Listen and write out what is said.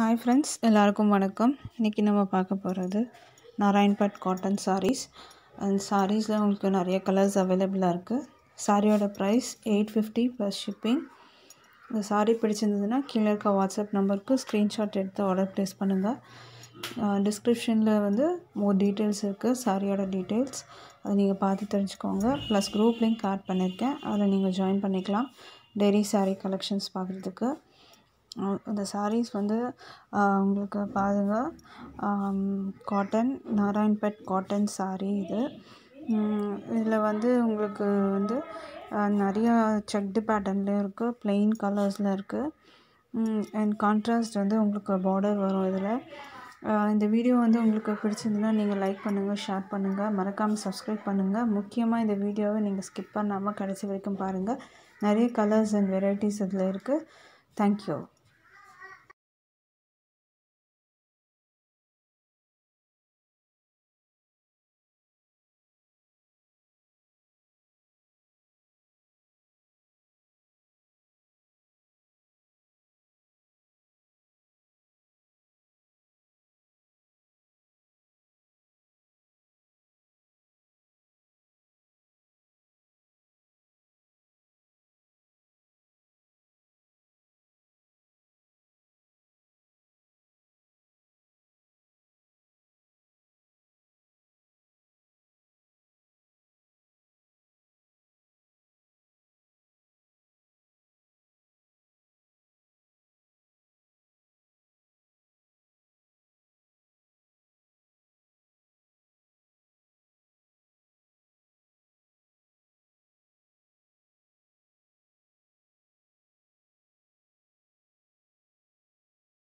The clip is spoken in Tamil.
ஹாய் ஃப்ரெண்ட்ஸ் எல்லாருக்கும் வணக்கம் இன்றைக்கி நம்ம பார்க்க போகிறது நாராயண்பட் காட்டன் சாரீஸ் அண்ட் சாரீஸில் உங்களுக்கு நிறைய கலர்ஸ் அவைலபிளாக இருக்குது சாரியோட price eight fifty plus shipping இந்த சாரீ பிடிச்சிருந்ததுன்னா கீழே இருக்க வாட்ஸ்அப் நம்பருக்கு ஸ்க்ரீன்ஷாட் எடுத்து ஆர்டர் ப்ளேஸ் பண்ணுங்கள் டிஸ்கிரிப்ஷனில் வந்து மோர் டீட்டெயில்ஸ் இருக்குது சாரியோட டீட்டெயில்ஸ் அதை நீங்கள் பார்த்து தெரிஞ்சுக்கோங்க ப்ளஸ் குரூப் லிங்க் ஆட் பண்ணியிருக்கேன் அதில் நீங்கள் ஜாயின் பண்ணிக்கலாம் டெய்லி சாரீ கலெக்ஷன்ஸ் பார்க்குறதுக்கு இந்த சாரீஸ் வந்து உங்களுக்கு பாருங்க காட்டன் நாராயண்பேட் காட்டன் சாரீ இது இதில் வந்து உங்களுக்கு வந்து நிறையா செக்டு பேட்டர்ன்லேயும் இருக்குது ப்ளெயின் கலர்ஸில் இருக்குது அண்ட் கான்ட்ராஸ்ட் வந்து உங்களுக்கு பார்டர் வரும் இதில் இந்த வீடியோ வந்து உங்களுக்கு பிடிச்சிருந்துன்னா நீங்கள் லைக் பண்ணுங்கள் ஷேர் பண்ணுங்கள் மறக்காமல் சப்ஸ்கிரைப் பண்ணுங்கள் முக்கியமாக இந்த வீடியோவை நீங்கள் ஸ்கிப் பண்ணாமல் கடைசி வரைக்கும் பாருங்கள் நிறைய கலர்ஸ் அண்ட் வெரைட்டிஸ் இதில் இருக்குது தேங்க்யூ